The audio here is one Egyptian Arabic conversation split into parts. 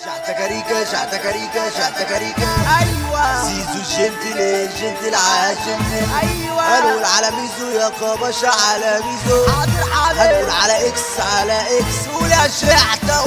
شعتك ريكا شعتك ريكا شعتك ريكا ايوه زيزو الجنتل الجنتل عالجنتل ايوه هنقول على ميزو يا كباشا على ميزو حاضر هنقول حاضر على اكس على اكس قول يا شعتة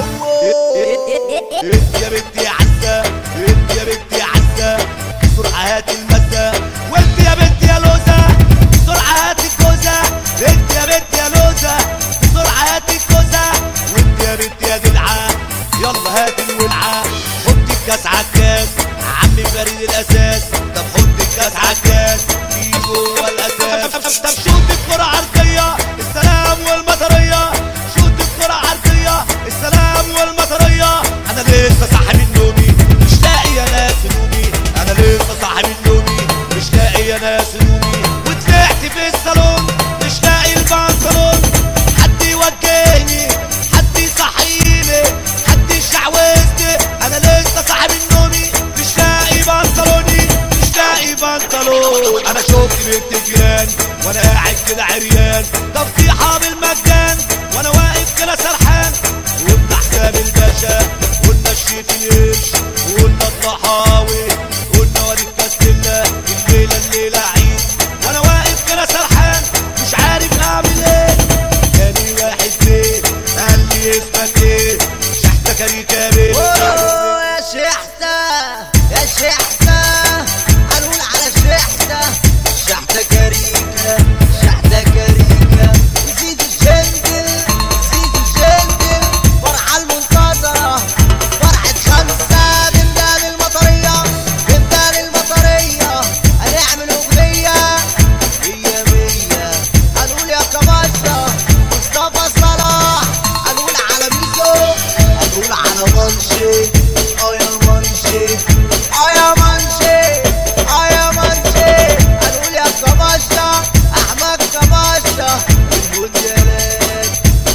انت يا بنتي يا عزة انت يا بنتي يا عزة بسرعة هات المزة وانت يا بنتي يا لوزة بسرعة هات الجوزة انت يا بنتي يا لوزة بسرعة هات الجوزة وانت يا بنتي يا جدعة يلا هات الولعة حط الكاس عالكاس عمي فريد الاساس طب حط الكاس عالكاس في جوه الاساس طب شوط الكرة عرضية السلام والمطرية شوط الكرة عرضية السلام والمطرية انا لسه صاحي من نومي مش لاقي يا ناس نومي انا لسه صاحي من نومي مش لاقي يا ناس نومي وطلعت في الصالون مش لاقي البنطلون حد يوجهني حد يصحيني حد يشعوذني انا لسه صاحي من نومي مش لاقي بنطلوني مش لاقي بنطلون انا شفت بنت الجيران وانا قاعد كده عريان طب في حامل مجان وانا واقف كده سرحان وابن حساب الباشا قلنا الشيف القرش وقلنا الطحاوي قلنا وادي الكاستيلا الليله الليله عيد وانا واقف كده سرحان مش عارف اعمل ايه تاني واحد فين قال لي اسمك ايه شحتة كاريكا بيه أوه يا شحتة يا شحتة هنقول على شحتة شحتة كاريكا شحتة كاريكا زيد الجندل زيد الجندل فرحة المنتظرة فرحة خمسة بمدان المطرية بمدان المطرية هنعمل أغنية مية مية هنقول يا كباشا مصطفى صلاح هنقول على ميزو هنقول على منشي اه يا منشي اه يا منشي اه يا منشي هنقول يا كباشا احمد كباشا المونديالات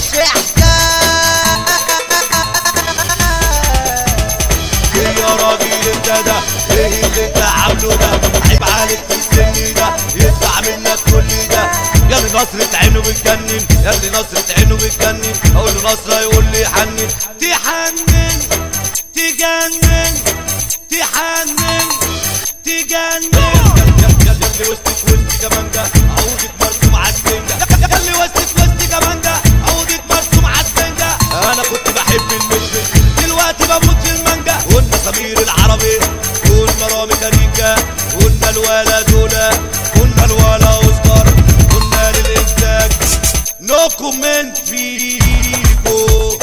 شحتة ايه يا راجل انت ده ايه اللي انت عامله ده عيب عليك في السن ده يطلع منك كل ده يا اللي نصرة عينه بتجنن يا اللي نصرة عينه بتجنن اقول له نصرة يقول لي حنن تحنن تجنن تحنن تجنن يا اللي وسطك وسط كمانجا عودك مرسوم على السنجة يا اللي وسطك وسط كمانجا عودك مرسوم على السنجة انا كنت بحب المشمش دلوقتي بموت في المانجا قلنا سمير العربي قلنا رامي كاريكا قلنا الولا دولا قلنا الولا اوسكار قلنا للانتاج نو كومنت فيكو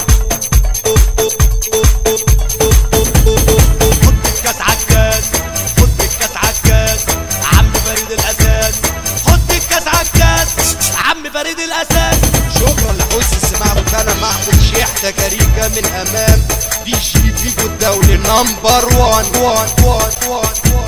حط الكاس عالكاس حط الكاس عالكاس عم فريد الاساس حط الكاس عالكاس عم فريد الاساس شكرا لحسن السماع وكان معكم شحتة كاريكا من امام دي جي فيجو الدولي نمبر وان وان وان وان وان